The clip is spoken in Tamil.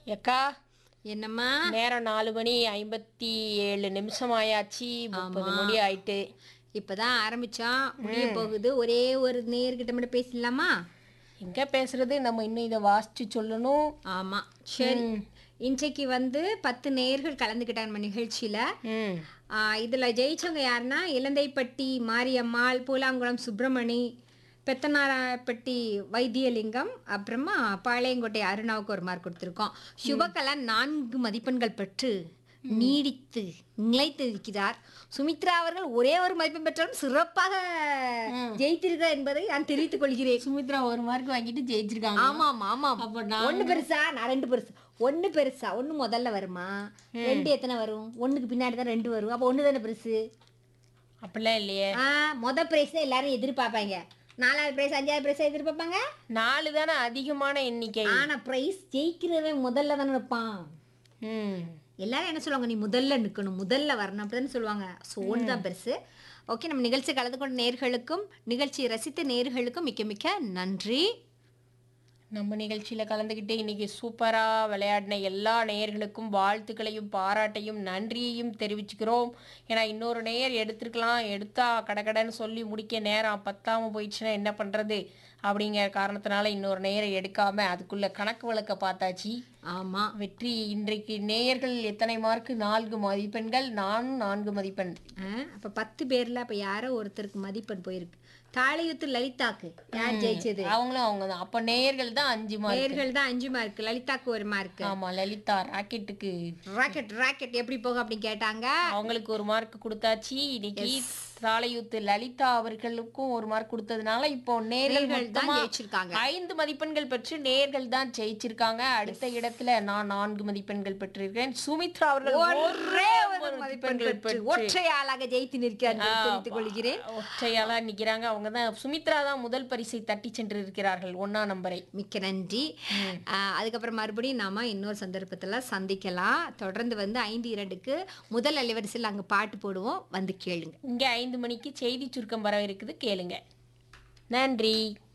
எக்கா என்னம்மா நேரம் நாலு மணி ஐம்பத்தி ஏழு நிமிஷம் ஆயாச்சு முப்பது நொடி ஆயிட்டு இப்பதான் ஆரம்பிச்சோம் முடிய போகுது ஒரே ஒரு நேர்கிட்ட மட்டும் பேசலாமா எங்க பேசுறது நம்ம இன்னும் இதை வாசிச்சு சொல்லணும் ஆமா சரி இன்றைக்கு வந்து பத்து நேர்கள் கலந்துக்கிட்டாங்க நம்ம நிகழ்ச்சியில ம் ஆ, இதுல ஜெயிச்சவங்க யாருன்னா இலந்தைப்பட்டி மாரியம்மாள் பூலாங்குளம் சுப்பிரமணி பெத்தனாரப்பட்டி வைத்தியலிங்கம் அப்புறமா பாளையங்கோட்டை அருணாவுக்கு ஒரு மார்க் கொடுத்துருக்கோம் சுபகலா நான்கு மதிப்பெண்கள் பெற்று நீடித்து நிலைத்து இருக்கிறார் சுமித்ரா அவர்கள் ஒரே ஒரு மதிப்பெண் பெற்றாலும் சிறப்பாக ஜெயித்திருக்கிறார் என்பதை நான் தெரிவித்துக் கொள்கிறேன் சுமித்ரா ஒரு மார்க் வாங்கிட்டு ஜெயிச்சிருக்காங்க ஆமாம் ஆமாம் அப்ப நான் ஒண்ணு பெருசா நான் ரெண்டு பெருசு ஒண்ணு பெருசா ஒண்ணு முதல்ல வருமா ரெண்டு எத்தனை வரும் ஒண்ணுக்கு பின்னாடி தான் ரெண்டு வரும் அப்ப ஒண்ணு தானே பெருசு அப்படிலாம் இல்லையே ஆ முத பிரைஸ் தான் எல்லாரும் எதிர்பார்ப்பாங்க நாலாவது பிரைஸ் அஞ்சாவது பிரைஸ் எதிர்பார்ப்பாங்க நாலு தானே அதிகமான எண்ணிக்கை ஆனா பிரைஸ் ஜெயிக்கிறவன் முதல்ல தானே இருப்பான் ம் எல்லாரும் என்ன சொல்லுவாங்க நீ முதல்ல நிக்கணும் முதல்ல வரணும் அப்படிதானே சொல்லுவாங்க ஸோ ஒன்று தான் பெருசு ஓகே நம்ம நிகழ்ச்சி கலந்து கொண்ட நேர்களுக்கும் நிகழ்ச்சியை ரசித்த நேர்களுக்கும் மிக்க மிக்க நன்றி நம்ம நிகழ்ச்சியில் கலந்துக்கிட்டு இன்னைக்கு சூப்பராக விளையாடின எல்லா நேயர்களுக்கும் வாழ்த்துக்களையும் பாராட்டையும் நன்றியையும் தெரிவிச்சுக்கிறோம் ஏன்னா இன்னொரு நேயர் எடுத்திருக்கலாம் எடுத்தா கடகடன்னு சொல்லி முடிக்க நேரம் பத்தாமல் போயிடுச்சுன்னா என்ன பண்ணுறது அப்படிங்கிற காரணத்தினால இன்னொரு நேயரை எடுக்காம அதுக்குள்ள கணக்கு வழக்க பார்த்தாச்சு ஆமா வெற்றி இன்றைக்கு நேயர்கள் எத்தனை மார்க்கு நான்கு மதிப்பெண்கள் நானும் நான்கு மதிப்பெண் ஆ, அப்ப பத்து பேர்ல அப்ப யாரோ ஒருத்தருக்கு மதிப்பெண் போயிருக்கு தாளையுத்து லலிதாக்கு யார் ஜெயிச்சது அவங்களும் அவங்க தான் அப்போ நேயர்கள் தான் அஞ்சு மார்க் பேர்கள் தான் அஞ்சு மார்க் லலிதாக்கு ஒரு மார்க் ஆமா லலிதா ராக்கெட்டுக்கு ராக்கெட் ராக்கெட் எப்படி போகும் அப்படின்னு கேட்டாங்க அவங்களுக்கு ஒரு மார்க் கொடுத்தாச்சு இன்னைக்கு சாலையூத்து லலிதா அவர்களுக்கும் ஒரு மார்க் கொடுத்ததுனால இப்போ நேர்கள் நேர்கள் தான் மொத்தமா ஜெயிச்சிருக்காங்க ஐந்து மதிப்பெண்கள் பெற்று நேர்கள் தான் ஜெயிச்சிருக்காங்க அடுத்த இடத்துல நான் நான்கு மதிப்பெண்கள் பெற்றிருக்கேன் சுமித்ரா அவர்கள் ஒரே ஒரு மதிப்பெண் பெற்று ஒற்றை ஆளாக ஜெயித்து நிற்கிறார் என்று தெரிவித்துக் கொள்கிறேன் ஒற்றையாளா நிக்கிறாங்க அவங்க தான் சுமித்ரா தான் முதல் பரிசை தட்டி சென்று இருக்கிறார்கள் ஒன்னா நம்பரை மிக்க நன்றி ஆ, அதுக்கப்புறம் மறுபடியும் நாம இன்னொரு சந்தர்ப்பத்துல சந்திக்கலாம் தொடர்ந்து வந்து ஐந்து இரண்டுக்கு முதல் அலைவரிசையில் அங்க பாட்டு போடுவோம் வந்து கேளுங்க இங்க ஐந்து மணிக்கு செய்தி சுருக்கம் வர இருக்குது கேளுங்க நன்றி